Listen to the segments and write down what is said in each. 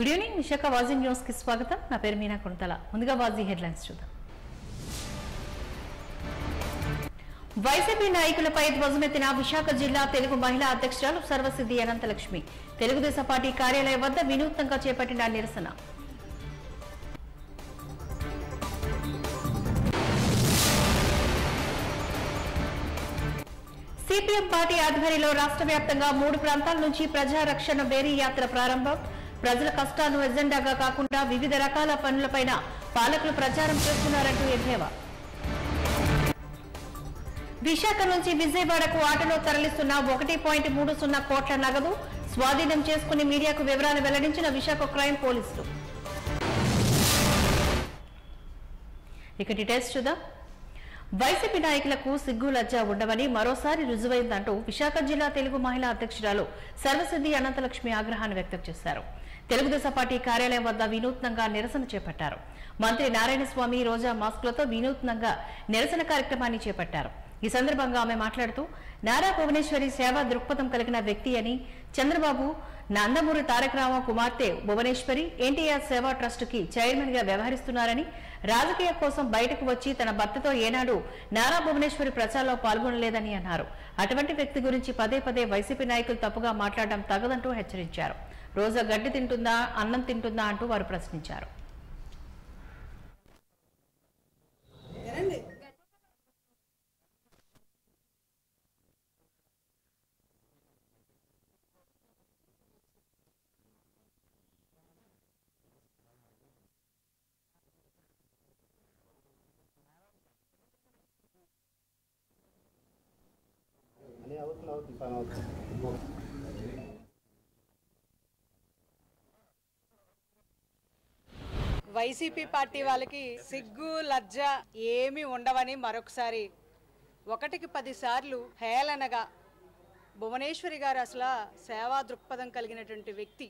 Good evening Visakha వాజీ news కి స్వాగతం నా పేరు మీనా కుంతల ముందుగా వాజీ హెడ్లైన్స్ చూద్దాం వైసీపీ నాయకులపై ధ్వజమెత్తిన విశాఖ జిల్లా తెలుగు మహిళా అధ్యక్షురాలు సర్వసిద్ధి అనంతలక్ష్మి తెలుగుదేశం పార్టీ కార్యాలయం వద్ద వినూత్నంగా చేపట్టిన నిరసన సిపిఎం పార్టీ ఆధ్వర్యంలో రాష్ట్ర వ్యాప్తంగా మూడు ప్రాంతాల నుంచి ప్రజా రక్షణ బేరీ యాత్ర ప్రారంభం ప్రజల కష్టాలను ఎజెండాగా కాకుండా వివిధ రకాల పనులపైన పాలకులు ప్రచారం చేస్తున్నారంటూ ఎద్దేవా విశాఖ నుంచి విజయవాడకు ఆటోలో తరలిస్తున్న ఒకటి పాయింట్ మూడు సున్నా కోట్ల నగదు స్వాధీనం చేసుకుని మీడియాకు వివరాలు వెల్లడించిన విశాఖ క్రైమ్ పోలీసులు ఇక డీటెయిల్స్ చూద్దాం వైసీపీ నాయకులకు సిగ్గు లజ్జ ఉండవని మరోసారి రుజువైందంటూ విశాఖ జిల్లా తెలుగు మహిళా అధ్యక్షురాలు సర్వసిద్ధి అనంతలక్ష్మి ఆగ్రహాన్ని వ్యక్తం చేశారు తెలుగుదేశం పార్టీ కార్యాలయం వద్ద వినూత్నంగా నిరసన చేపట్టారు మంత్రి నారాయణస్వామి రోజా మాస్కులతో వినూత్నంగా నిరసన కార్యక్రమాన్ని చేపట్టారు ఈ సందర్భంగా ఆమె మాట్లాడుతూ నారా భువనేశ్వరి సేవా దృక్పథం కలిగిన వ్యక్తి అని చంద్రబాబు నందమూరి తారక రామ కుమార్తె భువనేశ్వరి ఎన్టీఆర్ సేవా ట్రస్ట్ కి చైర్మన్ గా వ్యవహరిస్తున్నారని రాజకీయ కోసం బయటకు వచ్చి తన భర్తతో ఏనాడు నారా భువనేశ్వరి ప్రచారంలో పాల్గొనలేదని అన్నారు అటువంటి వ్యక్తి గురించి పదే పదే వైసీపీ నాయకులు తప్పుగా మాట్లాడడం తగదంటూ హెచ్చరించారు రోజా గడ్డి తింటుందా అన్నం తింటుందా అంటూ వారు ప్రశ్నించారు అని అవుతుంది అవుతుంది పని అవుతుంది వైసీపీ పార్టీ వాళ్ళకి సిగ్గు లజ్జ ఏమీ ఉండవని మరొకసారి ఒకటికి పదిసార్లు హేళనగా భువనేశ్వరి గారు అసలు సేవా దృక్పథం కలిగినటువంటి వ్యక్తి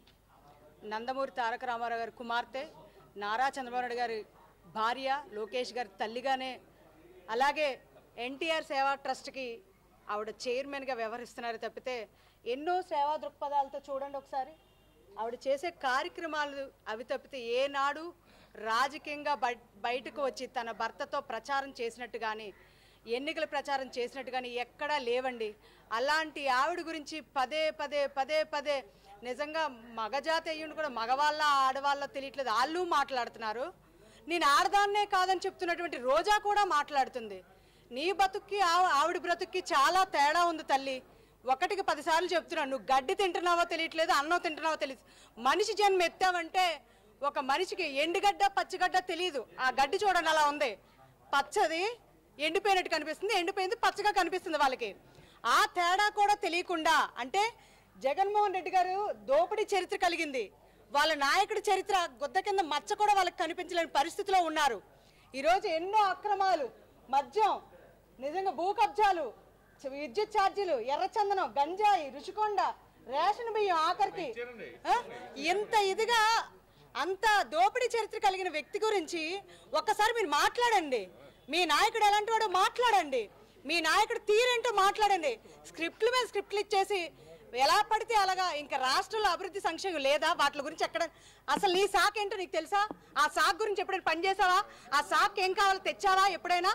నందమూరి తారక రామారావు గారి కుమార్తె నారా చంద్రబాబు నాయుడు గారి భార్య లోకేష్ గారి తల్లిగానే అలాగే ఎన్టీఆర్ సేవా ట్రస్ట్కి ఆవిడ చైర్మన్గా వ్యవహరిస్తున్నారు తప్పితే ఎన్నో సేవా దృక్పథాలతో చూడండి ఒకసారి ఆవిడ చేసే కార్యక్రమాలు అవి తప్పితే ఏనాడు రాజకీయంగా బయ- బయటకు వచ్చి తన భర్తతో ప్రచారం చేసినట్టు కానీ ఎన్నికల ప్రచారం చేసినట్టు కానీ ఎక్కడా లేవండి అలాంటి ఆవిడ గురించి పదే పదే పదే పదే నిజంగా మగజాతి అయ్యుండి కూడా మగవాళ్ళ ఆడవాళ్ళ తెలియట్లేదు వాళ్ళు మాట్లాడుతున్నారు నేను ఆడదాన్నే కాదని చెప్తున్నటువంటి రోజా కూడా మాట్లాడుతుంది నీ బతుక్కి ఆవ- ఆవిడ బ్రతుక్కి చాలా తేడా ఉంది తల్లి ఒకటికి పదిసార్లు చెప్తున్నాను నువ్వు గడ్డి తింటున్నావో తెలియట్లేదు అన్నం తింటున్నావో తెలియదు మనిషి జన్మ ఎత్తావంటే ఒక మనిషికి ఎండుగడ్డ పచ్చిగడ్డ తెలియదు ఆ గడ్డి చూడండి అలా ఉంది పచ్చది ఎండిపోయినట్టు కనిపిస్తుంది ఎండిపోయింది పచ్చగా కనిపిస్తుంది వాళ్ళకి ఆ తేడా కూడా తెలియకుండా అంటే జగన్మోహన్ రెడ్డి గారు దోపిడీ చరిత్ర కలిగింది వాళ్ళ నాయకుడి చరిత్ర గుద్ద కింద మచ్చ కూడా వాళ్ళకి కనిపించలేని పరిస్థితిలో ఉన్నారు ఈరోజు ఎన్నో అక్రమాలు మద్యం నిజంగా భూ కబ్జాలు చ- విద్యుత్ ఛార్జీలు ఎర్రచందనం గంజాయి రుచికొండ రేషన్ బియ్యం ఆఖరికి ఆ? ఇంత ఇదిగా అంత దోపిడీ చరిత్ర కలిగిన వ్యక్తి గురించి ఒక్కసారి మీరు మాట్లాడండి మీ నాయకుడు ఎలాంటి వాడో మాట్లాడండి మీ నాయకుడు తీరేంటో మాట్లాడండి స్క్రిప్ట్ల మీద స్క్రిప్ట్లు ఇచ్చేసి ఎలా పడితే అలాగా ఇంకా రాష్ట్రంలో అభివృద్ధి సంక్షేమం లేదా వాటి గురించి ఎక్కడ అసలు నీ సాక్ ఏంటో నీకు తెలుసా ఆ సాక్ గురించి ఎప్పుడైనా పనిచేసావా ఆ సాక్ ఏం కావాలో తెచ్చావా ఎప్పుడైనా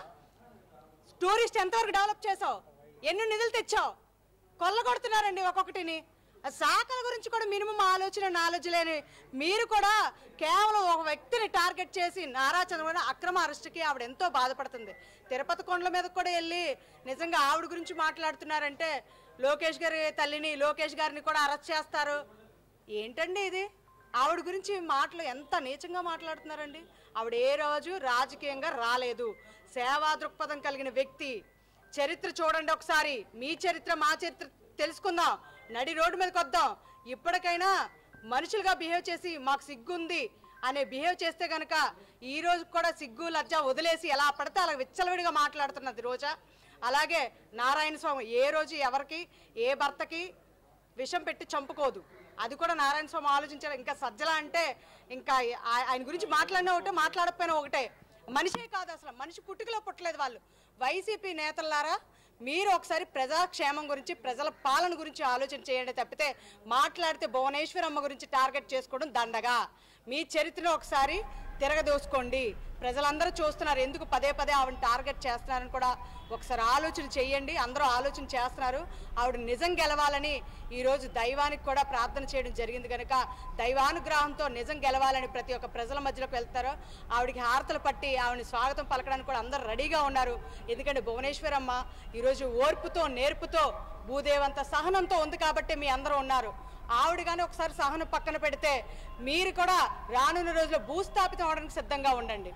టూరిస్ట్ ఎంతవరకు డెవలప్ చేసావు ఎన్ని నిధులు తెచ్చావు కొల్లగొడుతున్నారండి ఒక్కొక్కటిని ఆ శాఖల గురించి కూడా మినిమం ఆలోచన నాలెడ్జ్ లేని మీరు కూడా కేవలం ఒక వ్యక్తిని టార్గెట్ చేసి నారా చంద్రబాబు అక్రమ అరెస్ట్కి ఆవిడ ఎంతో బాధపడుతుంది తిరుపతి కొండల మీద కూడా వెళ్ళి నిజంగా ఆవిడ గురించి మాట్లాడుతున్నారంటే లోకేష్ గారి తల్లిని లోకేష్ గారిని కూడా అరెస్ట్ చేస్తారు ఏంటండి ఇది ఆవిడ గురించి మాటలు ఎంత నీచంగా మాట్లాడుతున్నారండి ఆవిడ ఏ రోజు రాజకీయంగా రాలేదు సేవా దృక్పథం కలిగిన వ్యక్తి చరిత్ర చూడండి ఒకసారి మీ చరిత్ర మా చరిత్ర తెలుసుకుందాం నడి రోడ్డు మీదకి వద్దాం ఇప్పటికైనా మనుషులుగా బిహేవ్ చేసి మాకు సిగ్గుంది అనే బిహేవ్ చేస్తే గనక ఈ రోజు కూడా సిగ్గు లజ్జ వదిలేసి ఎలా పడితే అలా విచ్చలవిడిగా మాట్లాడుతున్నది రోజా అలాగే నారాయణ స్వామి ఏ రోజు ఎవరికి ఏ భర్తకి విషం పెట్టి చంపుకోదు అది కూడా నారాయణ స్వామి ఆలోచించారు ఇంకా సజ్జల అంటే ఇంకా ఆ- ఆయన గురించి మాట్లాడినా ఒకటే మాట్లాడకపోయినా ఒకటే మనిషే కాదు అసలు మనిషి పుట్టుకలో పుట్టలేదు వాళ్ళు వైసీపీ నేతలారా మీరు ఒకసారి ప్రజాక్షేమం గురించి ప్రజల పాలన గురించి ఆలోచన చేయండి తప్పితే మాట్లాడితే భువనేశ్వరమ్మ గురించి టార్గెట్ చేసుకోవడం దండగా మీ చరిత్రను ఒకసారి తిరగదోసుకోండి ప్రజలందరూ చూస్తున్నారు ఎందుకు పదే పదే ఆవిడని టార్గెట్ చేస్తున్నారని కూడా ఒకసారి ఆలోచన చేయండి అందరూ ఆలోచన చేస్తున్నారు ఆవిడ నిజం గెలవాలని ఈరోజు దైవానికి కూడా ప్రార్థన చేయడం జరిగింది కనుక దైవానుగ్రహంతో నిజం గెలవాలని ప్రతి ఒక్క ప్రజల మధ్యలోకి వెళ్తారో ఆవిడకి హారతలు పట్టి ఆవిడని స్వాగతం పలకడానికి కూడా అందరూ రెడీగా ఉన్నారు ఎందుకంటే భువనేశ్వరమ్మ ఈరోజు ఓర్పుతో నేర్పుతో భూదేవంత సహనంతో ఉంది కాబట్టి మీ అందరూ ఉన్నారు ఆవిడ కానీ ఒకసారి సహనం పక్కన పెడితే మీరు కూడా రానున్న రోజుల్లో భూస్థాపితం అవడానికి సిద్ధంగా ఉండండి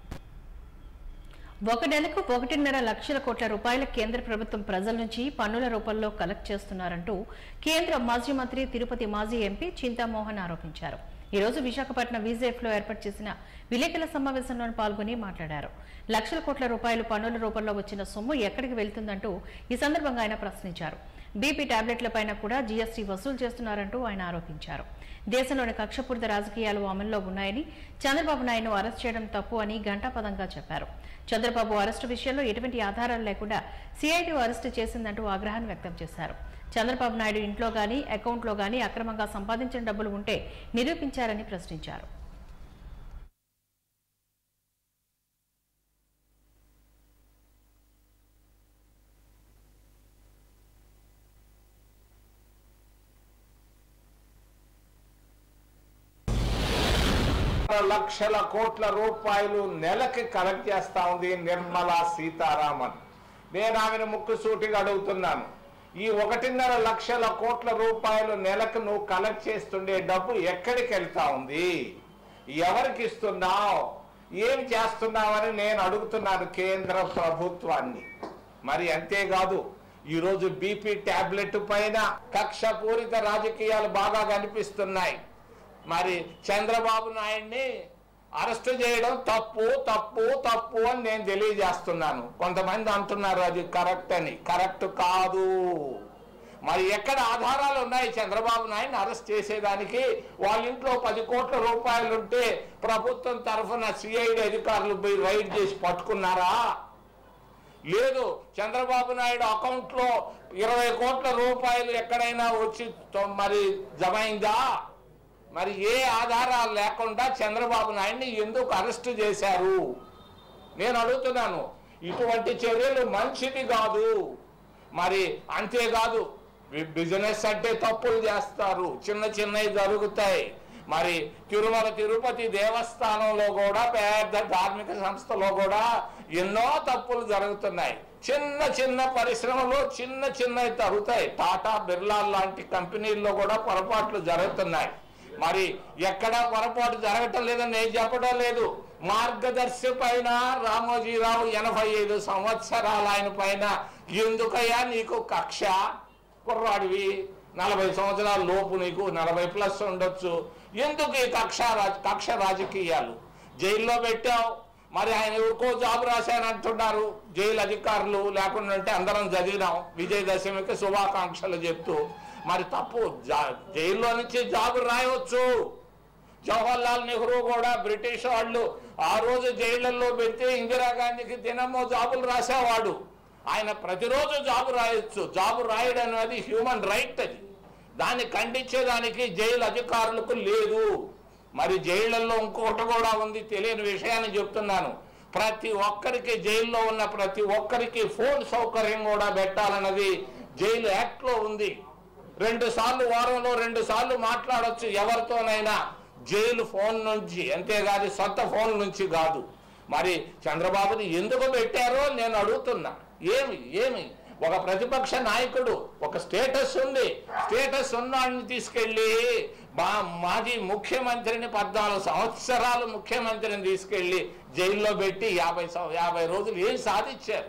ఒక నెలకు ఒకటిన్నర లక్షల కోట్ల రూపాయల కేంద్ర ప్రభుత్వం ప్రజల నుంచి పన్నుల రూపంలో కలెక్ట్ చేస్తున్నారంటూ కేంద్ర మాజీ మంత్రి తిరుపతి మాజీ ఎంపీ చింతామోహన్ ఆరోపించారు ఈ రోజు విశాఖపట్నం విజేఎఫ్ లో ఏర్పాటు చేసిన విలేకరుల సమావేశంలో పాల్గొని మాట్లాడారు లక్షల కోట్ల రూపాయలు పన్నుల రూపంలో వచ్చిన సొమ్ము ఎక్కడికి వెళ్తుందంటూ ఈ సందర్భంగా ఆయన ప్రశ్నించారు బీపీ టాబ్లెట్లపైన కూడా జీఎస్టీ వసూలు చేస్తున్నారంటూ ఆయన ఆరోపించారు దేశంలోని కక్షపూరిత రాజకీయాలు అమల్లో ఉన్నాయని చంద్రబాబు నాయుడును అరెస్ట్ చేయడం తప్పు అని ఘంటాపదంగా చెప్పారు చంద్రబాబు అరెస్టు విషయంలో ఎటువంటి ఆధారాలు లేకుండా సిఐటి అరెస్టు చేసిందంటూ ఆగ్రహాన్ని వ్యక్తం చేశారు చంద్రబాబు నాయుడు ఇంట్లో గానీ అకౌంట్లో గానీ అక్రమంగా సంపాదించిన డబ్బులు ఉంటే నిరూపించారని ప్రశ్నించారు లక్షల కోట్ల రూపాయలు నెలకి కలెక్ట్ చేస్తా ఉంది నిర్మలా సీతారామన్ నేను ఆమెను ముక్కుసూటిగా అడుగుతున్నాను ఈ ఒకటిన్నర లక్షల కోట్ల రూపాయలు నెలకు నువ్వు కలెక్ట్ చేస్తుండే డబ్బు ఎక్కడికి వెళ్తా ఉంది ఎవరికి ఇస్తున్నావు ఏం చేస్తున్నావని నేను అడుగుతున్నాను కేంద్ర ప్రభుత్వాన్ని మరి అంతేకాదు ఈరోజు బీపీ టాబ్లెట్ పైన కక్షపూరిత రాజకీయాలు బాగా కనిపిస్తున్నాయి మరి చంద్రబాబు నాయుడిని అరెస్ట్ చేయడం తప్పు తప్పు తప్పు అని నేను తెలియజేస్తున్నాను కొంతమంది అంటున్నారు అది కరెక్ట్ అని కరెక్ట్ కాదు మరి ఎక్కడ ఆధారాలు ఉన్నాయి చంద్రబాబు నాయుడిని అరెస్ట్ చేసేదానికి వాళ్ళ ఇంట్లో పది కోట్ల రూపాయలు ఉంటే ప్రభుత్వం తరఫున సిఐడి అధికారులు పోయి రైడ్ చేసి పట్టుకున్నారా లేదు చంద్రబాబు నాయుడు అకౌంట్ లో ఇరవై కోట్ల రూపాయలు ఎక్కడైనా వచ్చి తొ- మరి జమ అయిందా మరి ఏ ఆధారాలు లేకుండా చంద్రబాబు నాయుడిని ఎందుకు అరెస్ట్ చేశారు నేను అడుగుతున్నాను ఇటువంటి చర్యలు మంచిది కాదు మరి అంతేకాదు బి- బిజినెస్ అంటే తప్పులు చేస్తారు చిన్న చిన్నవి జరుగుతాయి మరి తిరుమల తిరుపతి దేవస్థానంలో కూడా పెద్ద ధార్మిక సంస్థలో కూడా ఎన్నో తప్పులు జరుగుతున్నాయి చిన్న చిన్న పరిశ్రమలో చిన్న చిన్నవి జరుగుతాయి టాటా బిర్లా లాంటి కంపెనీల్లో కూడా పొరపాట్లు జరుగుతున్నాయి మరి ఎక్కడా పొరపాటు జరగటం లేదని నేను చెప్పడం లేదు మార్గదర్శి పైన రామోజీరావు ఎనభై ఐదు సంవత్సరాల ఆయన పైన ఎందుకయ్యా నీకు కక్ష కుర్రాడివి నలభై సంవత్సరాల లోపు నీకు నలభై ప్లస్ ఉండొచ్చు ఎందుకు ఈ కక్ష రాజ- కక్ష రాజకీయాలు జైల్లో పెట్టావు మరి ఆయన ఎవరికో జాబ్ రాశానంటున్నారు జైలు అధికారులు లేకుండా అంటే అందరం చదివినాం విజయదశమికి శుభాకాంక్షలు చెప్తూ మరి తప్పు జా- జైల్లో నుంచి జాబ్ రాయవచ్చు జవహర్లాల్ నెహ్రూ కూడా బ్రిటిష్ వాళ్ళు ఆ రోజు జైళ్లలో పెడితే ఇందిరాగాంధీకి దినమో జాబులు రాసేవాడు ఆయన ప్రతిరోజు జాబు రాయొచ్చు జాబు రాయడం అనేది హ్యూమన్ రైట్ అది దాన్ని ఖండించేదానికి జైలు అధికారులకు లేదు మరి జైళ్లలో ఇంకొకటి కూడా ఉంది తెలియని విషయాన్ని చెప్తున్నాను ప్రతి ఒక్కరికి జైల్లో ఉన్న ప్రతి ఒక్కరికి ఫోన్ సౌకర్యం కూడా పెట్టాలన్నది జైలు యాక్ట్ లో ఉంది రెండు సార్లు వారంలో రెండు సార్లు మాట్లాడొచ్చు ఎవరితోనైనా జైలు ఫోన్ నుంచి అంతేగాని సొంత ఫోన్ నుంచి కాదు మరి చంద్రబాబుని ఎందుకు పెట్టారో నేను అడుగుతున్నా ఏమి ఏమి ఒక ప్రతిపక్ష నాయకుడు ఒక స్టేటస్ ఉంది స్టేటస్ ఉన్నాడిని తీసుకెళ్ళి మా మాజీ ముఖ్యమంత్రిని పద్నాలుగు సంవత్సరాలు ముఖ్యమంత్రిని తీసుకెళ్ళి జైల్లో పెట్టి యాభై సం- యాభై రోజులు ఏం సాధించారు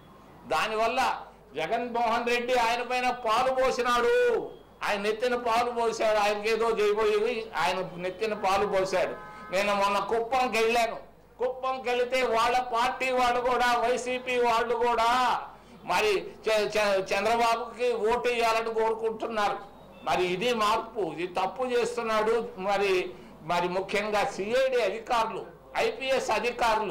దానివల్ల జగన్మోహన్ రెడ్డి ఆయన పైన పాలు పోసినాడు ఆయన నెత్తిన పాలు పోసాడు ఆయనకి ఏదో చేయబోయేది ఆయన నెత్తిన పాలు పోసాడు నేను మొన్న కుప్పంకి వెళ్ళాను కుప్పంకి వెళితే వాళ్ళ పార్టీ వాళ్ళు కూడా వైసీపీ వాళ్ళు కూడా మరి చ- చ- చంద్రబాబుకి ఓటు వేయాలని కోరుకుంటున్నారు మరి ఇది మార్పు ఇది తప్పు చేస్తున్నాడు మరి మరి ముఖ్యంగా సిఐడి అధికారులు ఐపీఎస్ అధికారులు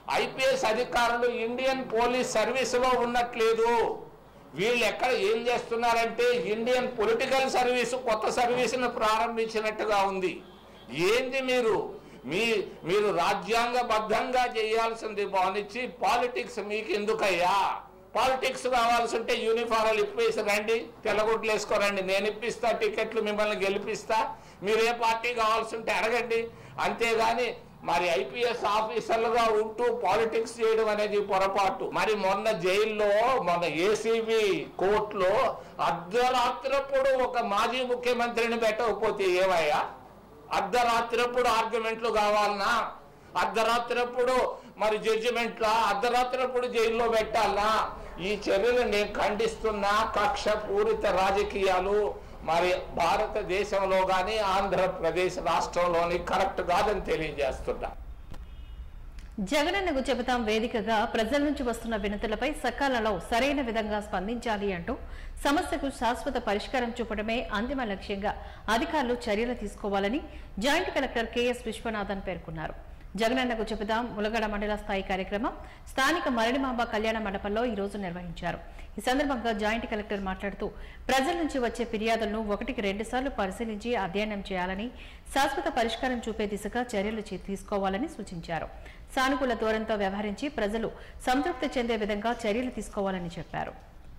ఐపీఎస్ అధికారులు ఇండియన్ పోలీస్ సర్వీసులో ఉన్నట్లేదు వీళ్ళు ఎక్కడ ఏం చేస్తున్నారంటే ఇండియన్ పొలిటికల్ సర్వీస్ కొత్త సర్వీసును ప్రారంభించినట్టుగా ఉంది ఏంది మీరు మీ మీరు రాజ్యాంగబద్ధంగా చేయాల్సింది బానిచ్చి పాలిటిక్స్ మీకు ఎందుకయ్యా పాలిటిక్స్ కావాల్సి ఉంటే యూనిఫారాలు ఇప్పేసి రండి తెల్లగుడ్లు వేసుకోరండి నేను ఇప్పిస్తా టికెట్లు మిమ్మల్ని గెలిపిస్తా మీరు ఏ పార్టీ కావాల్సి ఉంటే అడగండి అంతేగాని మరి ఐపీఎస్ ఆఫీసర్లుగా ఉంటూ పాలిటిక్స్ చేయడం అనేది పొరపాటు మరి మొన్న జైల్లో మొన్న ఏసీబీ కోర్టులో అర్ధరాత్రప్పుడు ఒక మాజీ ముఖ్యమంత్రిని పెట్టకపోతే ఏమయ్యా అర్ధరాత్రప్పుడు ఆర్గ్యుమెంట్లు కావాలనా అర్ధరాత్రప్పుడు మరి జడ్జిమెంట్లా అర్ధరాత్రప్పుడు జైల్లో పెట్టాలనా ఈ చర్యలు నేను ఖండిస్తున్నా కక్ష పూరిత రాజకీయాలు మరి భారతదేశంలో కానీ ఆంధ్రప్రదేశ్ రాష్ట్రంలోని కరెక్ట్ కాదని తెలియజేస్తున్నా జగనన్నకు చెబుతాం వేదికగా ప్రజల నుంచి వస్తున్న వినతులపై సకాలంలో సరైన విధంగా స్పందించాలి అంటూ సమస్యకు శాశ్వత పరిష్కారం చూపడమే అంతిమ లక్ష్యంగా అధికారులు చర్యలు తీసుకోవాలని జాయింట్ కలెక్టర్ కెఎస్ విశ్వనాథన్ పేర్కొన్నారు జగనన్నకు చెబుతాం ములగడ మండల స్థాయి కార్యక్రమం స్థానిక మరణిమాంబ కళ్యాణ మండపంలో ఈ రోజు నిర్వహించారు ఈ సందర్భంగా జాయింట్ కలెక్టర్ మాట్లాడుతూ ప్రజల నుంచి వచ్చే ఫిర్యాదులను ఒకటికి రెండు సార్లు పరిశీలించి అధ్యయనం చేయాలని శాశ్వత పరిష్కారం చూపే దిశగా చర్యలు చే- తీసుకోవాలని సూచించారు సానుకూల ధోరణితో వ్యవహరించి ప్రజలు సంతృప్తి చెందే విధంగా చర్యలు తీసుకోవాలని చెప్పారు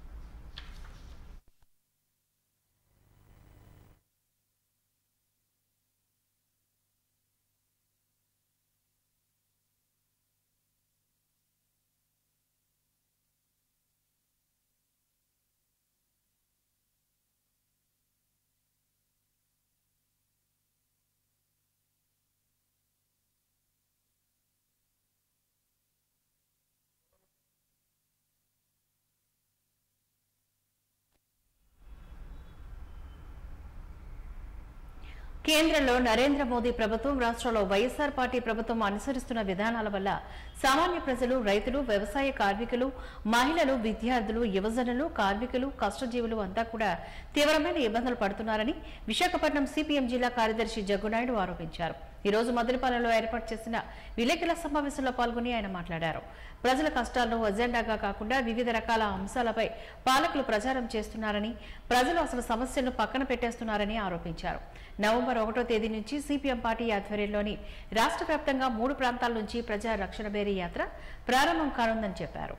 కేంద్రంలో నరేంద్ర మోదీ ప్రభుత్వం రాష్ట్రంలో వైఎస్ఆర్ పార్టీ ప్రభుత్వం అనుసరిస్తున్న విధానాల వల్ల సామాన్య ప్రజలు రైతులు వ్యవసాయ కార్మికులు మహిళలు విద్యార్థులు యువజనులు కార్మికులు కష్టజీవులు అంతా కూడా తీవ్రమైన ఇబ్బందులు పడుతున్నారని విశాఖపట్నం సిపిఎం జిల్లా కార్యదర్శి జగ్గునాయుడు ఆరోపించారు ఈ రోజు మదిరిపాలెంలో ఏర్పాటు చేసిన విలేకరుల సమావేశంలో పాల్గొని ఆయన మాట్లాడారు ప్రజల కష్టాలను ఎజెండాగా కాకుండా వివిధ రకాల అంశాలపై పాలకులు ప్రచారం చేస్తున్నారని ప్రజలు అసలు సమస్యలను పక్కన పెట్టేస్తున్నారని ఆరోపించారు నవంబర్ ఒకటో తేదీ నుంచి సిపిఎం పార్టీ ఆధ్వర్యంలోని రాష్ట్ర వ్యాప్తంగా మూడు ప్రాంతాల నుంచి ప్రజా రక్షణ బేరీ యాత్ర ప్రారంభం కానుందని చెప్పారు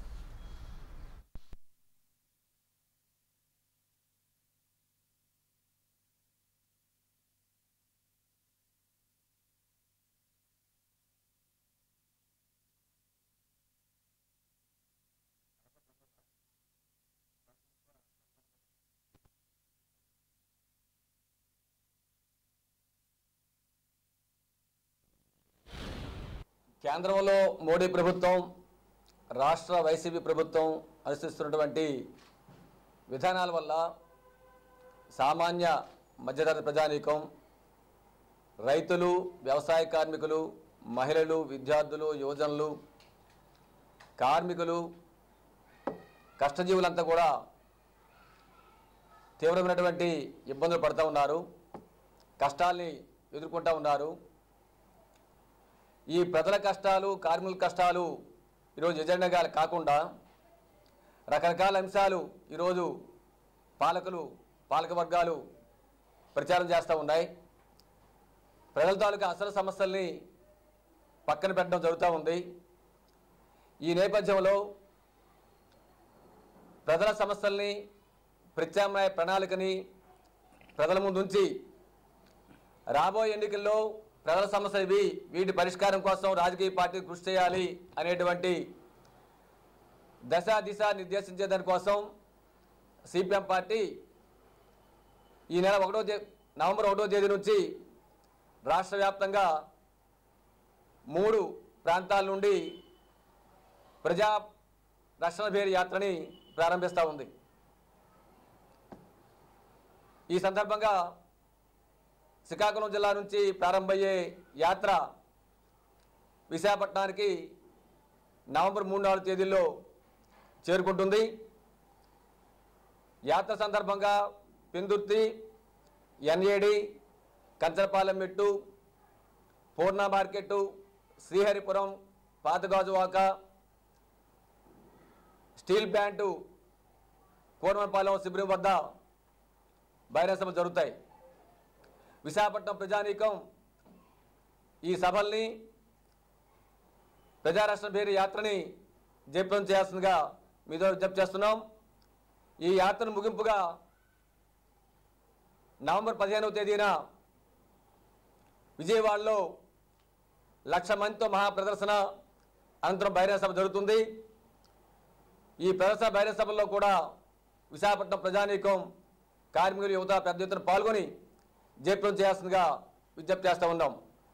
కేంద్రంలో మోడీ ప్రభుత్వం రాష్ట్ర వైసీపీ ప్రభుత్వం అనుసరిస్తున్నటువంటి విధానాల వల్ల సామాన్య మధ్యతరగతి ప్రజానీకం రైతులు వ్యవసాయ కార్మికులు మహిళలు విద్యార్థులు యువజనులు కార్మికులు కష్టజీవులంతా కూడా తీవ్రమైనటువంటి ఇబ్బందులు పడుతూ ఉన్నారు కష్టాల్ని ఎదుర్కొంటూ ఉన్నారు ఈ ప్రజల కష్టాలు కార్మికుల కష్టాలు ఈరోజు ఎజెండాగా కాకుండా రకరకాల అంశాలు ఈరోజు పాలకులు పాలక వర్గాలు ప్రచారం చేస్తూ ఉన్నాయి ప్రజల తాలూకా అసలు సమస్యల్ని పక్కన పెట్టడం జరుగుతూ ఉంది ఈ నేపథ్యంలో ప్రజల సమస్యల్ని ప్రత్యామ్నాయ ప్రణాళికని ప్రజల ముందుంచి రాబోయే ఎన్నికల్లో ప్రజల సమస్య ఇవి వీటి పరిష్కారం కోసం రాజకీయ పార్టీ కృషి చేయాలి అనేటువంటి దశ దిశ నిర్దేశించే దానికోసం సిపిఎం పార్టీ ఈ నెల ఒకటో తే నవంబర్ ఒకటో తేదీ నుంచి రాష్ట్ర వ్యాప్తంగా మూడు ప్రాంతాల నుండి ప్రజా రక్షణ భేరి యాత్రని ప్రారంభిస్తూ ఉంది ఈ సందర్భంగా శ్రీకాకుళం జిల్లా నుంచి ప్రారంభమయ్యే యాత్ర విశాఖపట్నానికి నవంబర్ మూడు నాలుగు తేదీల్లో చేరుకుంటుంది యాత్ర సందర్భంగా పెందుర్తి ఎన్ఏడి కంచరపాలెం మెట్టు Purna market Sriharipuram Pathagajuwaka steel plant Konamapalem శిబిరం వద్ద బహిరంగ సభలు జరుగుతాయి విశాఖపట్నం ప్రజానీకం ఈ సభల్ని ప్రజారాష్ట్ర పేరు యాత్రని జయప్రదం చేయాల్సిందిగా మీతో విజ్ఞప్తి చేస్తున్నాం ఈ యాత్రను ముగింపుగా నవంబర్ పదిహేనవ తేదీన విజయవాడలో లక్ష మందితో మహా ప్రదర్శన అనంతరం బహిరంగ సభ జరుగుతుంది ఈ ప్రదర్శన బహిరంగ సభల్లో కూడా విశాఖపట్నం ప్రజానీకం కార్మికులు యువత పెద్ద ఎత్తున పాల్గొని జయప్రదం చేయాల్సిందిగా విజ్ఞప్తి చేస్తూ ఉన్నాం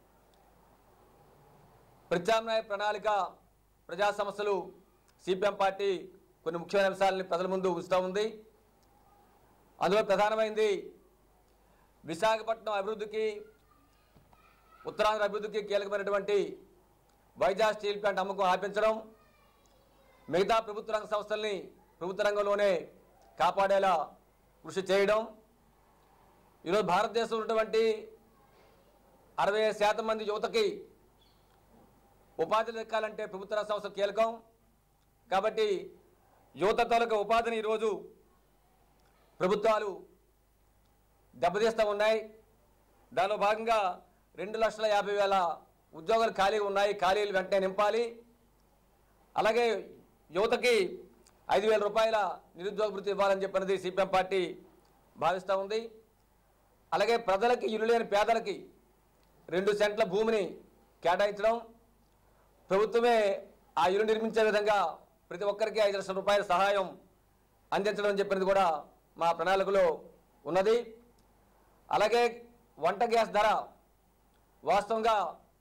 ప్రత్యామ్నాయ ప్రణాళిక ప్రజా సమస్యలు సిపిఎం పార్టీ కొన్ని ముఖ్యమైన అంశాలని ప్రజల ముందు ఉంచుతూ ఉంది అందులో ప్రధానమైంది విశాఖపట్నం అభివృద్ధికి ఉత్తరాంధ్ర అభివృద్ధికి కీలకమైనటువంటి వైజాగ్ స్టీల్ ప్లాంట్ అమ్మకం ఆపించడం మిగతా ప్రభుత్వ రంగ సంస్థల్ని ప్రభుత్వ రంగంలోనే కాపాడేలా కృషి చేయడం ఈరోజు భారతదేశంలో ఉన్నటువంటి అరవై శాతం మంది యువతకి ఉపాధి దక్కాలంటే ప్రభుత్వ రంగ సంస్థ కీలకం కాబట్టి యువత తాలూకా ఉపాధిని ఈరోజు ప్రభుత్వాలు దెబ్బతీస్తూ ఉన్నాయి దానిలో భాగంగా రెండు లక్షల యాభై వేల ఉద్యోగాలు ఖాళీగా ఉన్నాయి ఖాళీలు వెంటనే నింపాలి అలాగే యువతకి ఐదు వేల రూపాయల నిరుద్యోగ వృత్తి ఇవ్వాలని చెప్పినది సిపిఎం పార్టీ భావిస్తూ ఉంది అలాగే ప్రజలకి ఇల్లు లేని పేదలకి రెండు సెంట్ల భూమిని కేటాయించడం ప్రభుత్వమే ఆ ఇల్లు నిర్మించే విధంగా ప్రతి ఒక్కరికి ఐదు లక్షల రూపాయల సహాయం అందించడం అని చెప్పినది కూడా మా ప్రణాళికలో ఉన్నది అలాగే వంట గ్యాస్ ధర వాస్తవంగా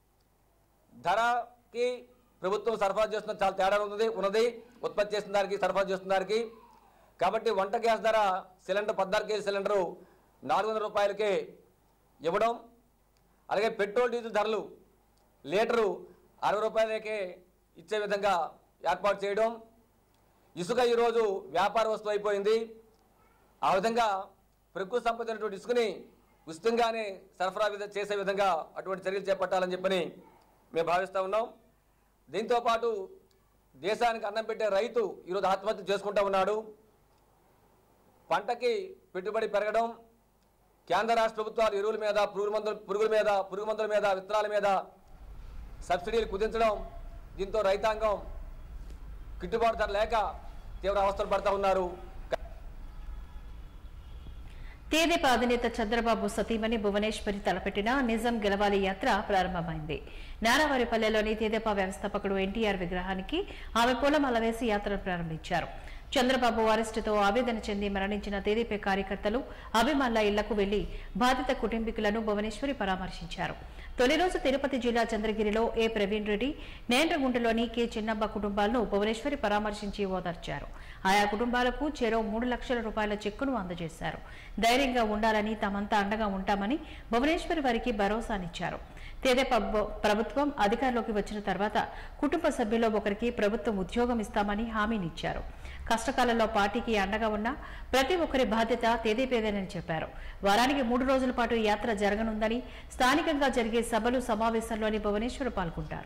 ధరకి ప్రభుత్వం సరఫరా చేస్తున్న చాలా తేడా ఉంది ఉన్నది ఉత్పత్తి చేసిన దానికి సరఫరా చేస్తున్న దానికి కాబట్టి వంట గ్యాస్ ధర సిలిండర్ పద్నాలుగు కేజీ సిలిండరు నాలుగు వందల రూపాయలకే ఇవ్వడం అలాగే పెట్రోల్ డీజిల్ ధరలు లీటరు అరవై రూపాయలకే ఇచ్చే విధంగా ఏర్పాటు చేయడం ఇసుక ఈరోజు వ్యాపార వస్తువు అయిపోయింది ఆ విధంగా ప్రకృతి సంపద అయినటువంటి ఇసుకని ఉచితంగానే సరఫరా విధ చేసే విధంగా అటువంటి చర్యలు చేపట్టాలని చెప్పని మేము భావిస్తూ ఉన్నాం దీంతో పాటు దేశానికి అన్నం పెట్టే రైతు ఈరోజు ఆత్మహత్య చేసుకుంటూ ఉన్నాడు పంటకి పెట్టుబడి పెరగడం కేంద్ర రాష్ట్ర ప్రభుత్వాలు ఎరువుల మీద పురుగుల మందుల పురుగుల మీద పురుగు మందుల మీద విత్తనాల మీద సబ్సిడీలు కుదించడం దీంతో రైతాంగం గిట్టుబాటు ధర లేక తీవ్ర అవస్థలు పడుతూ ఉన్నారు తెదేపా అధినేత చంద్రబాబు సతీమణి భువనేశ్వరి తలపెట్టిన నిజం గెలవాలి యాత్ర ప్రారంభమైంది నారావారిపల్లెలోని తెదేపా వ్యవస్థాపకుడు ఎన్టీఆర్ విగ్రహానికి ఆమె పూలమాల వేసి యాత్రను ప్రారంభించారు చంద్రబాబు అరెస్టుతో ఆవేదన చెంది మరణించిన తెదేపా కార్యకర్తలు అభిమానుల ఇళ్లకు వెళ్లి బాధిత కుటుంబీకులను భువనేశ్వరి పరామర్శించారు తొలి రోజు తిరుపతి జిల్లా చంద్రగిరిలో ఏ ప్రవీణ్ రెడ్డి నేండ్రగుంటలోని కె చిన్నబ్బ కుటుంబాలను భువనేశ్వరి పరామర్శించి ఓదార్చారు ఆయా కుటుంబాలకు చెరో మూడు లక్షల రూపాయల చెక్కును అందజేశారు ధైర్యంగా ఉండాలని తామంతా అండగా ఉంటామని భువనేశ్వరి వారికి భరోసానిచ్చారు తెదేపా బ- ప్రభుత్వం అధికారంలోకి వచ్చిన తర్వాత కుటుంబ సభ్యుల్లో ఒకరికి ప్రభుత్వం ఉద్యోగం ఇస్తామని హామీనిచ్చారు కష్టకాలంలో పార్టీకి అండగా ఉన్న ప్రతి ఒక్కరి బాధ్యత తేదీపేదేనని చెప్పారు వారానికి మూడు రోజుల పాటు ఈ యాత్ర జరగనుందని స్థానికంగా జరిగే సభలు సమావేశంలోని భువనేశ్వర్ పాల్గొంటారు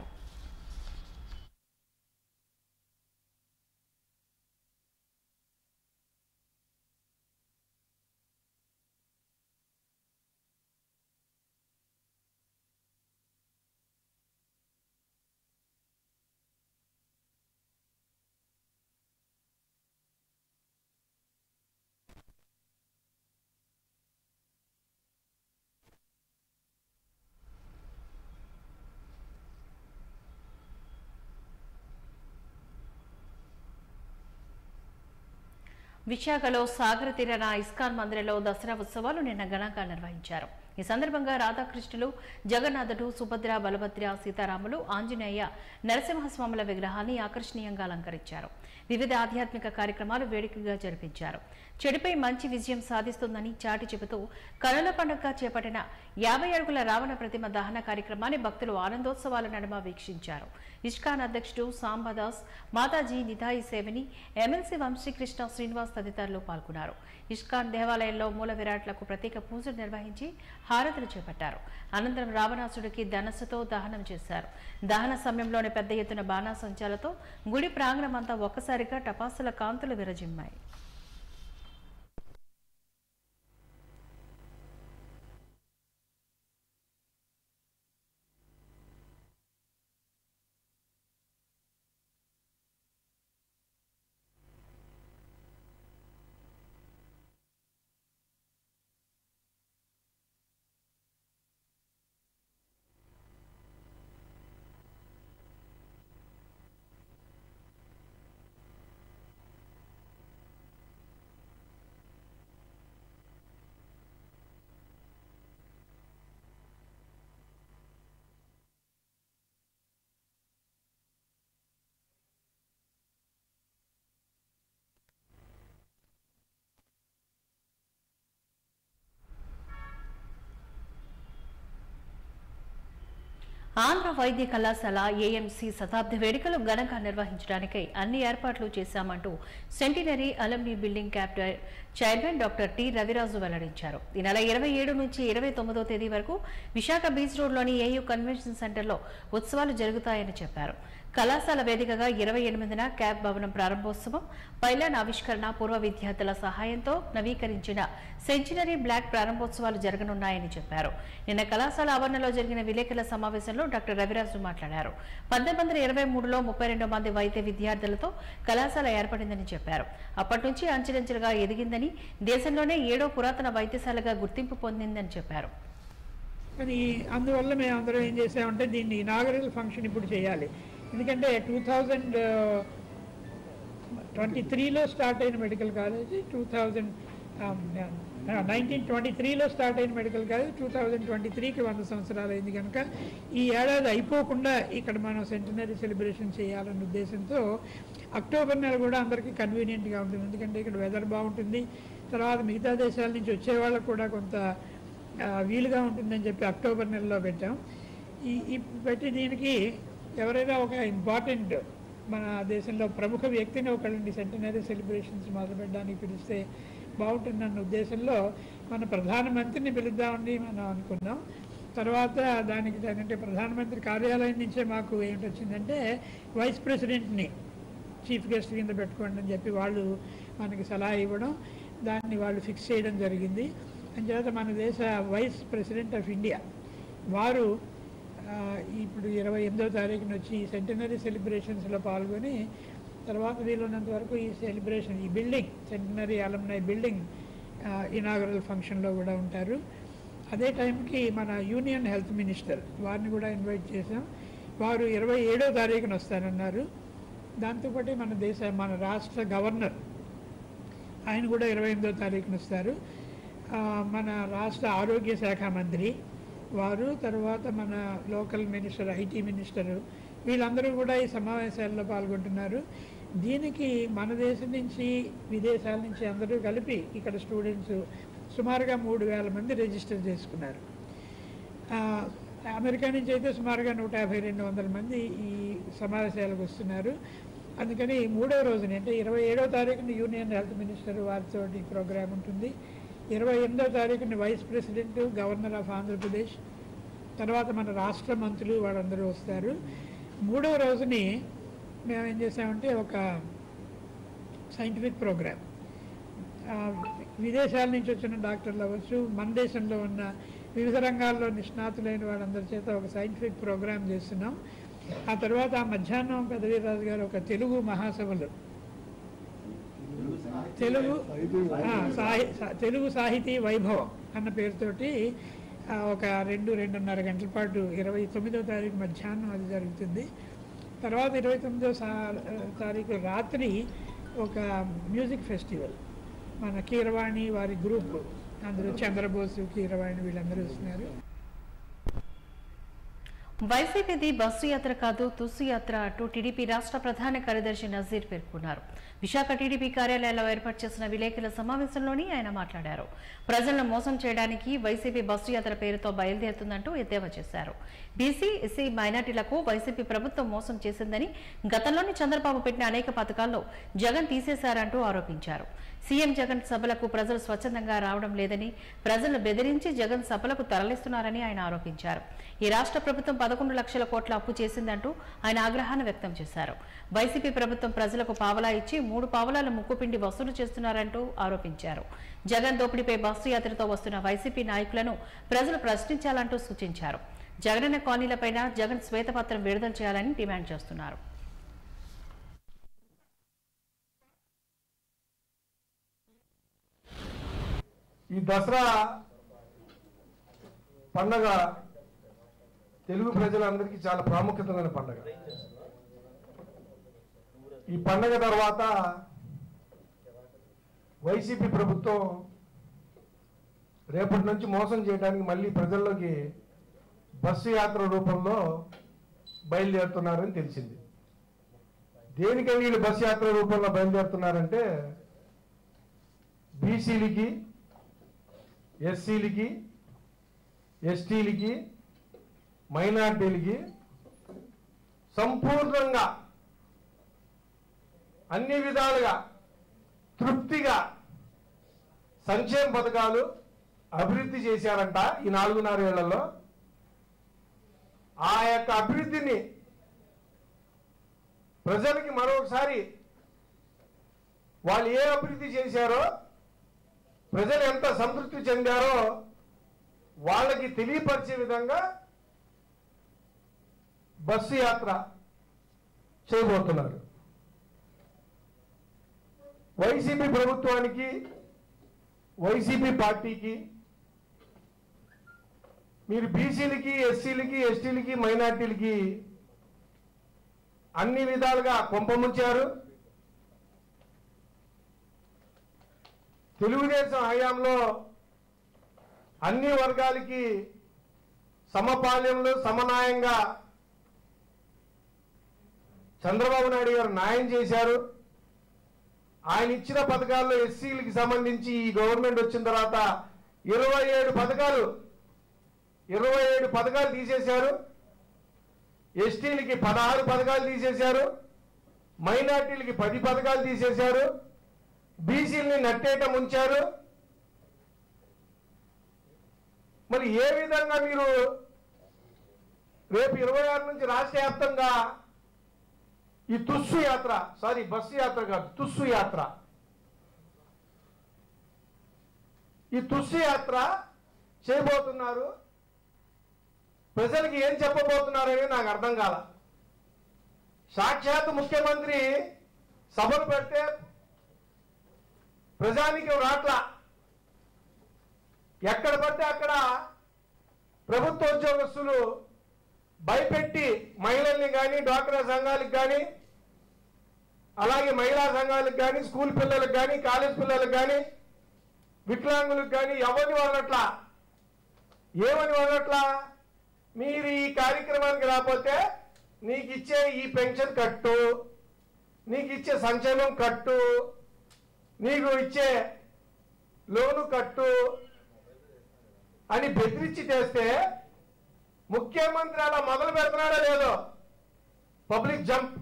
విశాఖలో సాగర తీరాన ఇస్కాన్ మందిరంలో దసరా ఉత్సవాలు నిన్న ఘనంగా నిర్వహించారు ఈ సందర్భంగా రాధాకృష్ణులు జగన్నాథుడు సుభద్ర బలభద్ర సీతారాములు ఆంజనేయ నరసింహస్వాముల విగ్రహాన్ని ఆకర్షణీయంగా అలంకరించారు వివిధ ఆధ్యాత్మిక కార్యక్రమాలు వేడుకగా జరిపించారు చెడుపై మంచి విజయం సాధిస్తుందని చాటి చెబుతూ కనుల పండుగగా చేపట్టిన యాభై అడుగుల రావణ ప్రతిమ దహన కార్యక్రమాన్ని భక్తులు ఆనందోత్సవాల నడుమ వీక్షించారు ఇష్కాన్ అధ్యక్షుడు సాంబదాస్ మాతాజీ నిధాయి సేవని ఎమ్మెల్సీ వంశీకృష్ణ శ్రీనివాస్ తదితరులు పాల్గొన్నారు ఇష్కాన్ దేవాలయంలో మూల విరాట్లకు ప్రత్యేక పూజలు నిర్వహించి హారతులు చేపట్టారు అనంతరం రావణాసుడికి ధనస్సుతో దహనం చేశారు దహన సమయంలోనే పెద్ద ఎత్తున బాణాసంచాలతో గుడి ప్రాంగణమంతా ఒక్కసారిగా టపాసుల కాంతులు విరజిమ్మాయి ఆంధ్ర వైద్య కళాశాల ఏఎంసీ శతాబ్ది వేడుకలు ఘనంగా నిర్వహించడానికై అన్ని ఏర్పాట్లు చేశామంటూ centenary alumni building cap chairman doctor T Raviraju వెల్లడించారు ఈ నెల ఇరవై ఏడు నుంచి ఇరవై తొమ్మిదో తేదీ వరకు విశాఖ బీచ్ రోడ్లోని ఏయూ కన్వెన్షన్ సెంటర్లో ఉత్సవాలు జరుగుతాయని చెప్పారు కళాశాల వేదికగా ఇరవై ఎనిమిదిన క్యాబ్ భవనం ప్రారంభోత్సవం పైలాన్ ఆవిష్కరణ పూర్వ విద్యార్థుల సహాయంతో నవీకరించిన సెంచినరీ బ్లాక్ ప్రారంభోత్సవాలు జరగనున్నాయని చెప్పారు నిన్న కళాశాల ఆవరణలో జరిగిన విలేకరుల సమావేశంలో డాక్టర్ రవిరాజు మాట్లాడారు పద్దెనిమిది వందల ఇరవై మూడులో ముప్పై రెండు మంది వైద్య విద్యార్థులతో కళాశాల ఏర్పడిందని చెప్పారు అప్పటి నుంచి అంచెలంచెలుగా ఎదిగిందని దేశంలోనే ఏడో పురాతన వైద్యశాలగా గుర్తింపు పొందిందని చెప్పారు కానీ అందువల్ల మేము అందరం ఏం చేసామంటే దీన్ని ఇనాగరల్ ఫంక్షన్ ఇప్పుడు చేయాలి ఎందుకంటే టూ థౌజండ్ ట్వంటీ త్రీలో స్టార్ట్ అయిన medical college two thousand nineteen twenty త్రీలో స్టార్ట్ అయిన medical college two thousand twenty త్రీకి వంద సంవత్సరాలు అయింది కనుక ఈ ఏడాది అయిపోకుండా ఇక్కడ మనం సెంటనరీ సెలబ్రేషన్ చేయాలన్న ఉద్దేశంతో అక్టోబర్ నెల కూడా అందరికీ కన్వీనియంట్గా ఉంటుంది ఎందుకంటే ఇక్కడ వెదర్ బాగుంటుంది తర్వాత మిగతా దేశాల నుంచి వచ్చే వాళ్ళకు కూడా కొంత ఆ, వీలుగా ఉంటుందని చెప్పి అక్టోబర్ నెలలో పెట్టాం ఈ ఈ పెట్టి దీనికి ఎవరైనా ఒక ఇంపార్టెంట్ మన దేశంలో ప్రముఖ వ్యక్తిని ఒకళ్ళని సెంటనరీ సెలబ్రేషన్స్ మొదలు పెట్టడానికి పిలిస్తే బాగుంటుందన్న ఉద్దేశంలో మన ప్రధానమంత్రిని పిలుద్దామని మనం అనుకున్నాం తర్వాత దానికి అంటే ప్రధానమంత్రి కార్యాలయం నుంచే మాకు ఏమిటి వచ్చిందంటే వైస్ ప్రెసిడెంట్ని చీఫ్ గెస్ట్ కింద పెట్టుకోండి అని చెప్పి వాళ్ళు మనకి సలహా ఇవ్వడం దాన్ని వాళ్ళు ఫిక్స్ చేయడం జరిగింది అంచేత మన దేశ వైస్ ప్రెసిడెంట్ ఆఫ్ ఇండియా వారు ఆ, ఇప్పుడు ఇరవై ఎనిమిదో తారీఖున వచ్చి ఈ సెంటనరీ సెలబ్రేషన్స్లో పాల్గొని తర్వాత వీలున్నంత వరకు ఈ సెలబ్రేషన్ ఈ building centenary alumni building inaugural ఫంక్షన్లో కూడా ఉంటారు అదే టైంకి మన యూనియన్ హెల్త్ మినిస్టర్ వారిని కూడా ఇన్వైట్ చేశాం వారు ఇరవై ఏడో తారీఖున వస్తారన్నారు దాంతోపాటు మన దేశ మన రాష్ట్ర గవర్నర్ ఆయన కూడా ఇరవై ఎనిమిదో తారీఖున వస్తారు ఆ, మన రాష్ట్ర ఆరోగ్య శాఖ మంత్రి వారు తర్వాత మన లోకల్ మినిస్టర్ ఐటీ మినిస్టర్ వీళ్ళందరూ కూడా ఈ సమావేశాల్లో పాల్గొంటున్నారు దీనికి మన దేశం నుంచి విదేశాల నుంచి అందరూ కలిపి ఇక్కడ స్టూడెంట్స్ సుమారుగా మూడు వేల మంది రిజిస్టర్ చేసుకున్నారు ఆ, అమెరికా నుంచి అయితే సుమారుగా నూట యాభై రెండు వందల మంది ఈ సమావేశాలకు వస్తున్నారు అందుకని మూడో రోజున అంటే ఇరవై ఏడో తారీఖున యూనియన్ హెల్త్ మినిస్టర్ వారితో ఈ ప్రోగ్రాం ఉంటుంది ఇరవై ఎనిమిదో తారీఖున vice president governor of Andhra Pradesh తర్వాత మన రాష్ట్ర మంత్రులు వాళ్ళందరూ వస్తారు మూడో రోజుని మేము ఏం చేసామంటే ఒక సైంటిఫిక్ ప్రోగ్రామ్ ఆ, విదేశాల నుంచి వచ్చిన డాక్టర్లు అవ్వచ్చు మన దేశంలో ఉన్న వివిధ రంగాల్లో నిష్ణాతులైన వాళ్ళందరి చేత ఒక సైంటిఫిక్ ప్రోగ్రామ్ చేస్తున్నాం ఆ తర్వాత ఆ మధ్యాహ్నం పెదవీరాజు గారు ఒక తెలుగు మహాసభలు తెలుగు ఆ, సాహి సా- తెలుగు సాహితీ వైభవం అన్న పేరుతోటి ఆ, ఒక రెండు రెండున్నర గంటల పాటు ఇరవై తొమ్మిదో తారీఖు మధ్యాహ్నం అది జరుగుతుంది తర్వాత ఇరవై తొమ్మిదో సా తారీఖు రాత్రి ఒక మ్యూజిక్ ఫెస్టివల్ మన కీరవాణి వారి గ్రూప్ అందరూ చంద్రబోసు కీరవాణి వీళ్ళందరూ వస్తున్నారు వైసీపీది బస్సు యాత్ర కాదు తుస్సు యాత్ర అంటూ టీడీపీ రాష్ట్ర ప్రధాన కార్యదర్శి నజీర్ పేర్కొన్నారు విశాఖ టీడీపీ కార్యాలయంలో ఏర్పాటు చేసిన విలేకరుల సమావేశంలోని ఆయన మాట్లాడారు ప్రజలను మోసం చేయడానికి వైసీపీ బస్సు యాత్ర పేరుతో బయలుదేరుతుందంటూ ఎద్దేవా చేశారు బీసీ ఎస్సీ మైనార్టీలకు వైసీపీ ప్రభుత్వం మోసం చేసిందని గతంలోని చంద్రబాబు పెట్టిన అనేక పథకాల్లో జగన్ తీసేశారంటూ ఆరోపించారు సీఎం జగన్ సభలకు ప్రజలు స్వచ్ఛందంగా రావడం లేదని ప్రజలను బెదిరించి జగన్ సభలకు తరలిస్తున్నారని ఆయన ఆరోపించారు ఈ రాష్ట్ర ప్రభుత్వం పదకొండు లక్షల కోట్ల అప్పు చేసిందంటూ ఆయన ఆగ్రహాన్ని వ్యక్తం చేశారు వైసీపీ ప్రభుత్వం ప్రజలకు పావలా ఇచ్చి మూడు పావలాల ముక్కుపిండి వసూలు చేస్తున్నారంటూ ఆరోపించారు జగన్ దోపిడీపై బస్సు యాత్రతో వస్తున్న వైసీపీ నాయకులను ప్రజలు ప్రశ్నించాలంటూ సూచించారు జగనన్న కాలనీలపైన జగన్ శ్వేతపత్రం విడుదల చేయాలని డిమాండ్ చేస్తున్నారు ఈ దసరా పండగ తెలుగు ప్రజలందరికీ చాలా ప్రాముఖ్యతమైన పండగ ఈ పండగ తర్వాత వైసీపీ ప్రభుత్వం రేపటి నుంచి మోసం చేయడానికి మళ్ళీ ప్రజల్లోకి బస్సు యాత్ర రూపంలో బయలుదేరుతున్నారని తెలిసింది దేనికని వీళ్ళు బస్సు యాత్ర రూపంలో బయలుదేరుతున్నారంటే బీసీలకి ఎస్సీలకి ఎస్టీలకి మైనార్టీలకి సంపూర్ణంగా అన్ని విధాలుగా తృప్తిగా సంక్షేమ పథకాలు అభివృద్ధి చేశారంట ఈ నాలుగున్నర ఏళ్లలో ఆ యొక్క అభివృద్ధిని ప్రజలకి మరొకసారి వాళ్ళు ఏ అభివృద్ధి చేశారో ప్రజలు ఎంత సంతృప్తి చెందారో వాళ్ళకి తెలియపరిచే విధంగా బస్సు యాత్ర చేయబోతున్నారు వైసీపీ ప్రభుత్వానికి వైసీపీ పార్టీకి మీరు బీసీలకి ఎస్సీలకి ఎస్టీలకి మైనార్టీలకి అన్ని విధాలుగా కొంపముంచారు తెలుగుదేశం హయాంలో అన్ని వర్గాలకి సమపాలెంలో సమన్యాయంగా చంద్రబాబు నాయుడు గారు న్యాయం చేశారు ఆయన ఇచ్చిన పథకాల్లో ఎస్సీలకి సంబంధించి ఈ గవర్నమెంట్ వచ్చిన తర్వాత ఇరవై ఏడు పథకాలు ఇరవై ఏడు పథకాలు తీసేశారు ఎస్టీలకి పదహారు పథకాలు తీసేశారు మైనార్టీలకి పది పథకాలు తీసేశారు బీసీలని నట్టేట ముంచారు మరి ఏ విధంగా మీరు రేపు ఇరవై ఆరు నుంచి రాష్ట్ర వ్యాప్తంగా ఈ తుస్సు యాత్ర సారీ బస్సు యాత్ర కాదు తుస్సు యాత్ర ఈ తుస్సు యాత్ర చేయబోతున్నారు ప్రజలకి ఏం చెప్పబోతున్నారని నాకు అర్థం కాల సాక్షాత్ ముఖ్యమంత్రి సభలు పెడితే ప్రజానికి రాట్లా ఎక్కడ పడితే అక్కడ ప్రభుత్వ ఉద్యోగస్తులు భయపెట్టి మహిళల్ని కానీ డ్వాక్రా సంఘాలకు కానీ అలాగే మహిళా సంఘాలకు కానీ స్కూల్ పిల్లలకు కానీ కాలేజ్ పిల్లలకు కానీ వికలాంగులకు కానీ ఎవరిని వాళ్ళట్లా ఏమని వాళ్ళట్లా మీరు ఈ కార్యక్రమానికి రాకపోతే నీకు ఇచ్చే ఈ పెన్షన్ కట్టు నీకు ఇచ్చే సంక్షేమం కట్టు నీకు ఇచ్చే లోను కట్టు అని బెదిరించి చేస్తే ముఖ్యమంత్రి అలా మొదలు పెడుతున్నాడో లేదో పబ్లిక్ జంప్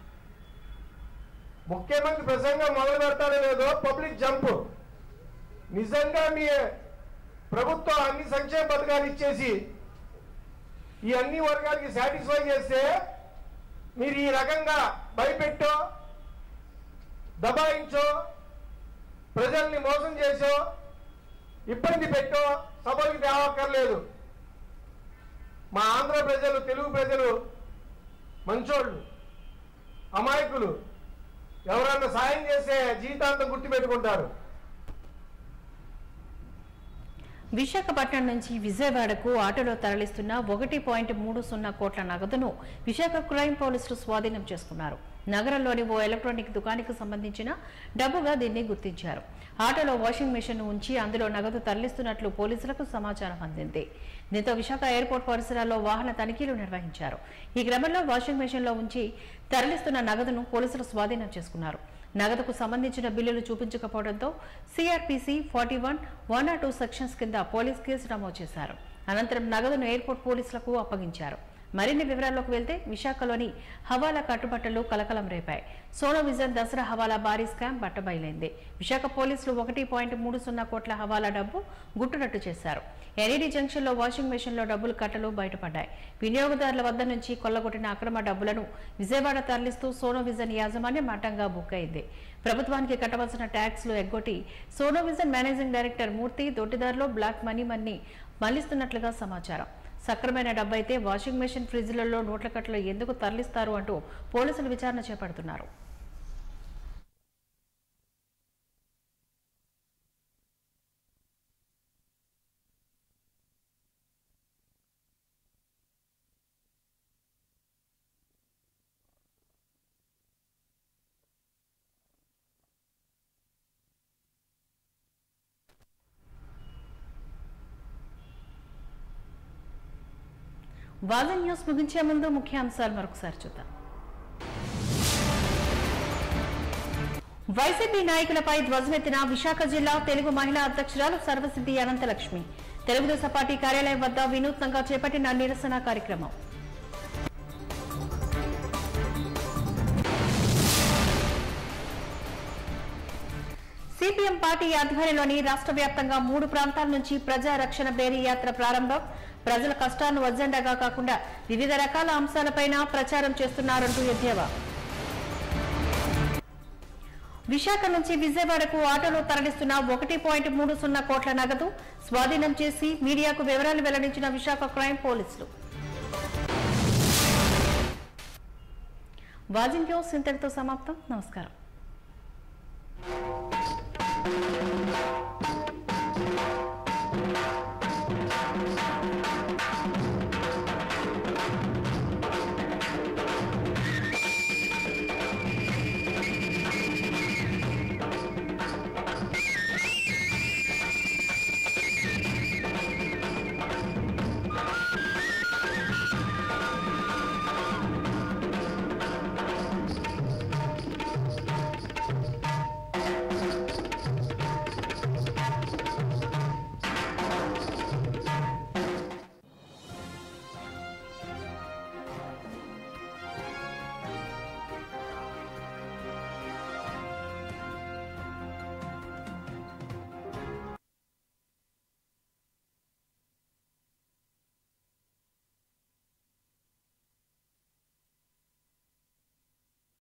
ముఖ్యమంత్రి ప్రసంగం మొదలు పెడతాడో లేదో పబ్లిక్ జంప్ నిజంగా మీ ప్రభుత్వం అన్ని సంక్షేమ పథకాలు ఇచ్చేసి ఈ అన్ని వర్గాలకి సాటిస్ఫై చేస్తే మీరు ఈ రకంగా భయపెట్టో దబాయించో ప్రజల్ని మోసం చేసో ఇబ్బంది పెట్టో సభలకు తేవక్కర్లేదు మా ఆంధ్ర ప్రజలు తెలుగు ప్రజలు మంచోళ్ళు అమాయకులు ఎవరన్నా సాయం చేస్తే జీవితాంతం గుర్తుపెట్టుకుంటారు విశాఖపట్నం నుంచి విజయవాడకు ఆటోలో తరలిస్తున్న ఒకటి పాయింట్ మూడు సున్నా కోట్ల నగదును విశాఖ క్రైమ్ పోలీసులు స్వాధీనం చేసుకున్నారు నగరంలోని ఓ ఎలక్ట్రానిక్ దుకాణానికి సంబంధించిన డబ్బుగా దీన్ని గుర్తించారు ఆటోలో వాషింగ్ మెషిన్ ఉంచి అందులో నగదు తరలిస్తున్నట్లు పోలీసులకు సమాచారం అందింది దీంతో విశాఖ ఎయిర్పోర్ట్ పరిసరాల్లో వాహన తనిఖీలు నిర్వహించారు ఈ క్రమంలో వాషింగ్ మెషిన్లో ఉంచి తరలిస్తున్న నగదును పోలీసులు స్వాధీనం చేసుకున్నారు నగదుకు సంబంధించిన బిల్లులు చూపించకపోవడంతో CrPC forty one one or two sections కింద పోలీస్ కేసు నమోదు చేశారు అనంతరం నగదును ఎయిర్పోర్ట్ పోలీసులకు అప్పగించారు మరిన్ని వివరాల్లోకి వెళ్తే విశాఖలోని హవాలా కట్టుబట్టలు కలకలం రేపాయి సోనో విజన్ దసరా హవాలా భారీ స్కామ్ బట్టబయలైంది విశాఖ పోలీసులు ఒకటి పాయింట్ మూడు సున్నా కోట్ల హవాలా డబ్బు గుట్టునట్టు చేశారు ఎల్ఈడి జంక్షన్ లో వాషింగ్ మెషిన్ లో డబ్బులు కట్టలు బయటపడ్డాయి వినియోగదారుల వద్ద నుంచి కొల్లగొట్టిన అక్రమ డబ్బులను విజయవాడ తరలిస్తూ సోనో విజన్ యాజమాన్యం అడ్డంగా బుక్ అయింది ప్రభుత్వానికి కట్టవలసిన ట్యాక్స్ లు ఎగ్గొట్టి Sono Vision managing director Murthy దొడ్డిదారిలో బ్లాక్ మనీ మనీ మళ్లిస్తున్నట్లుగా సమాచారం సక్రమైన డబ్బైతే వాషింగ్ మెషిన్ ఫ్రిడ్జ్లలో నోట్ల కట్టలు ఎందుకు తరలిస్తారు అంటూ పోలీసులు విచారణ చేపడుతున్నారు వాజన్ న్యూస్ ముగించే ముందు ముఖ్యాంశాలు మరొకసారి చూద్దాం వైసీపీ నాయకులపై ధ్వజమెత్తిన విశాఖ జిల్లా తెలుగు మహిళా అధ్యక్షురాలు సర్వసిద్ధి అనంతలక్ష్మి తెలుగుదేశం పార్టీ కార్యాలయం వద్ద వినూత్నంగా చేపట్టిన నిరసన కార్యక్రమం సిపిఎం పార్టీ ఆధ్వర్యంలోని రాష్ట్ర వ్యాప్తంగా మూడు ప్రాంతాల నుంచి ప్రజా రక్షణ బేరీ యాత్ర ప్రారంభం ప్రజల కష్టాలను వజెండాగా కాకుండా వివిధ రకాల అంశాలపైన ప్రచారం చేస్తున్నారంటూ ఎద్దేవా విశాఖ నుంచి విజయవాడకు ఆటోలో తరలిస్తున్న ఒకటి పాయింట్ మూడు సున్నా కోట్ల నగదు స్వాధీనం చేసి మీడియాకు వివరాలు వెల్లడించిన విశాఖ క్రైమ్ పోలీసులు వాజిన్ న్యూస్ ఇంతటితో సమాప్తం నమస్కారం